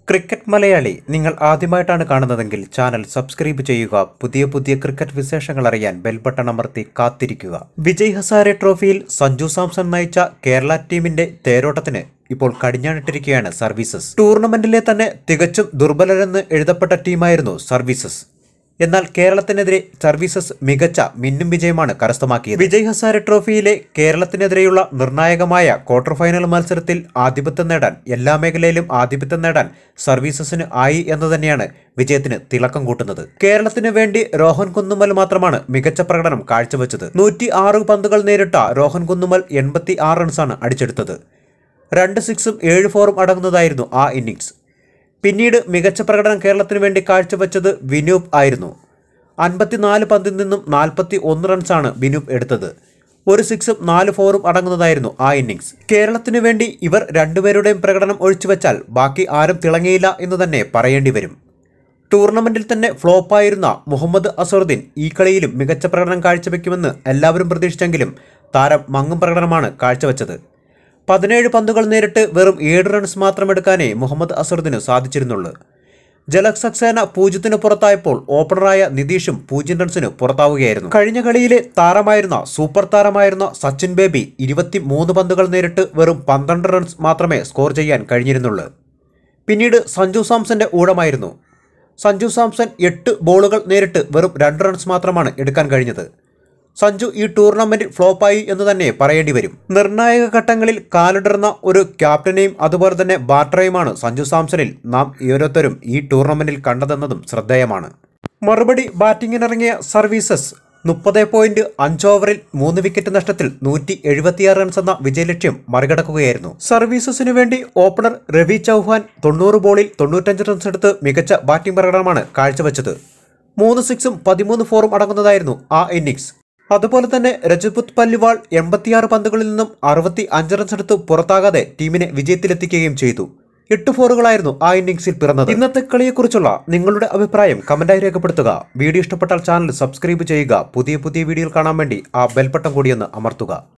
cricket Malayali നിങ്ങൾ ആദ്യമായിട്ടാണ് കാണുന്നതെങ്കിൽ ചാനൽ സബ്സ്ക്രൈബ് ചെയ്യുക പുതിയ പുതിയ ക്രിക്കറ്റ് വിശേഷങ്ങൾ അറിയാൻ ബെൽ ബട്ടൺ അമർത്തി കാത്തിരിക്കുക വിജയ് ഹസാരെ ട്രോഫിയിൽ സഞ്ജു സാംസൺ നയിച്ച കേരള ടീമിന്റെ തേരോട്ടത്തിന് ഇപ്പോൾ കടിഞ്ഞാണിട്ടിരിക്കുകയാണ് സർവീസസ് ടൂർണമെന്റിലെ തന്നെ തികച്ചും ദുർബലരെന്ന് എഴുതപ്പെട്ട ടീമായിരുന്നു സർവീസസ് എന്നാൽ കേരളത്തിനെതിരെ സർവീസസ് മികച്ച മിന്നും വിജയമാണ് കരസ്ഥമാക്കിയത് വിജയ് ഹസാരെ ട്രോഫിയിലെ കേരളത്തിനെതിരെയുള്ള നിർണായകമായ ക്വാർട്ടർ ഫൈനൽ മത്സരത്തിൽ ആധിപത്യം നേടാൻ എല്ലാ മേഖലയിലും ആധിപത്യം നേടാൻ സർവീസസിന് ആയി എന്ന് തന്നെയാണ് വിജയത്തിന് തിളക്കം കൂട്ടുന്നത് കേരളത്തിന് വേണ്ടി രോഹൻ കുന്നുമൽ മാത്രമാണ് മികച്ച പ്രകടനം കാഴ്ചവെച്ചത് നൂറ്റി ആറ് പന്തുകൾ നേരിട്ട രോഹൻ കുന്നുമൽ എൺപത്തി ആറ് റൺസാണ് അടിച്ചെടുത്തത് രണ്ട് സിക്സും ഏഴ് ഫോറും അടങ്ങുന്നതായിരുന്നു ആ ഇന്നിങ്സ് പിന്നീട് മികച്ച പ്രകടനം കേരളത്തിന് വേണ്ടി കാഴ്ചവെച്ചത് വിനൂപ് ആയിരുന്നു അൻപത്തിനാല് പന്തിൽ നിന്നും നാൽപ്പത്തി ഒന്ന് റൺസാണ് വിനൂപ് എടുത്തത് ഒരു സിക്സും നാല് ഫോറും അടങ്ങുന്നതായിരുന്നു ആ ഇന്നിങ്സ് കേരളത്തിന് വേണ്ടി ഇവർ രണ്ടുപേരുടെയും പ്രകടനം ഒഴിച്ചുവെച്ചാൽ ബാക്കി ആരും തിളങ്ങിയില്ല എന്ന് തന്നെ പറയേണ്ടി വരും ടൂർണമെന്റിൽ തന്നെ ഫ്ലോപ്പായിരുന്ന മുഹമ്മദ് അസറുദ്ദീൻ ഈ കളിയിലും മികച്ച പ്രകടനം കാഴ്ചവെക്കുമെന്ന് എല്ലാവരും പ്രതീക്ഷിച്ചെങ്കിലും താരം മങ്ങും പ്രകടനമാണ് കാഴ്ചവെച്ചത് പതിനേഴ് പന്തുകൾ നേരിട്ട് വെറും ഏഴ് റൺസ് മാത്രം എടുക്കാനേ മുഹമ്മദ് അസറുദ്ദീന് സാധിച്ചിരുന്നുള്ളൂ ജലക് സക്സേന പൂജ്യത്തിന് പുറത്തായപ്പോൾ ഓപ്പണറായ നിതീഷും പൂജ്യം റൺസിന് പുറത്താവുകയായിരുന്നു കഴിഞ്ഞ കളിയിലെ താരമായിരുന്ന സൂപ്പർ താരമായിരുന്ന സച്ചിൻ ബേബി ഇരുപത്തി മൂന്ന് പന്തുകൾ നേരിട്ട് വെറും പന്ത്രണ്ട് റൺസ് മാത്രമേ സ്കോർ ചെയ്യാൻ കഴിഞ്ഞിരുന്നുള്ളൂ പിന്നീട് സഞ്ജു സാംസന്റെ ഊഴമായിരുന്നു സഞ്ജു സാംസൺ എട്ട് ബോളുകൾ നേരിട്ട് വെറും രണ്ട് റൺസ് മാത്രമാണ് എടുക്കാൻ കഴിഞ്ഞത് സഞ്ജു ഈ ടൂർണമെന്റിൽ ഫ്ലോപ്പായി എന്ന് തന്നെ പറയേണ്ടി വരും നിർണായക ഘട്ടങ്ങളിൽ കാലിടർന്ന ഒരു ക്യാപ്റ്റനെയും അതുപോലെ തന്നെ ബാറ്ററെയുമാണ് സഞ്ജു സാംസണിൽ നാം ഓരോരുത്തരും ഈ ടൂർണമെന്റിൽ കണ്ടതെന്നതും ശ്രദ്ധേയമാണ് മറുപടി ബാറ്റിംഗിനിറങ്ങിയ സർവീസസ് മുപ്പത് പോയിന്റ് അഞ്ച് ഓവറിൽ മൂന്ന് വിക്കറ്റ് നഷ്ടത്തിൽ നൂറ്റി എഴുപത്തിയാറ് റൺസ് എന്ന വിജയലക്ഷ്യം മറികടക്കുകയായിരുന്നു സർവീസസിനു വേണ്ടി ഓപ്പണർ രവി ചൗഹാൻ തൊണ്ണൂറ് ബോളിൽ തൊണ്ണൂറ്റഞ്ച് റൺസ് എടുത്ത് മികച്ച ബാറ്റിംഗ് പ്രകടനമാണ് കാഴ്ചവെച്ചത് മൂന്ന് സിക്സും പതിമൂന്ന് ഫോറും അടങ്ങുന്നതായിരുന്നു ആ ഇന്നിംഗ്സ് അതുപോലെ തന്നെ രജപുത് പല്ലിവാൾ എൺപത്തിയാറ് പന്തുകളിൽ നിന്നും അറുപത്തി അഞ്ച് റൺസ് എടുത്ത് പുറത്താകാതെ ടീമിനെ വിജയത്തിലെത്തിക്കുകയും ചെയ്തു എട്ട് ഫോറുകളായിരുന്നു ആ ഇന്നിംഗ്സിൽ പിറന്നത് ഇന്നത്തെ കളിയെക്കുറിച്ചുള്ള നിങ്ങളുടെ അഭിപ്രായം കമന്റായി രേഖപ്പെടുത്തുക വീഡിയോ ഇഷ്ടപ്പെട്ടാൽ ചാനൽ സബ്സ്ക്രൈബ് ചെയ്യുക പുതിയ പുതിയ വീഡിയോകൾ കാണാൻ വേണ്ടി ആ ബെൽബട്ടൺ കൂടിയൊന്ന് അമർത്തുക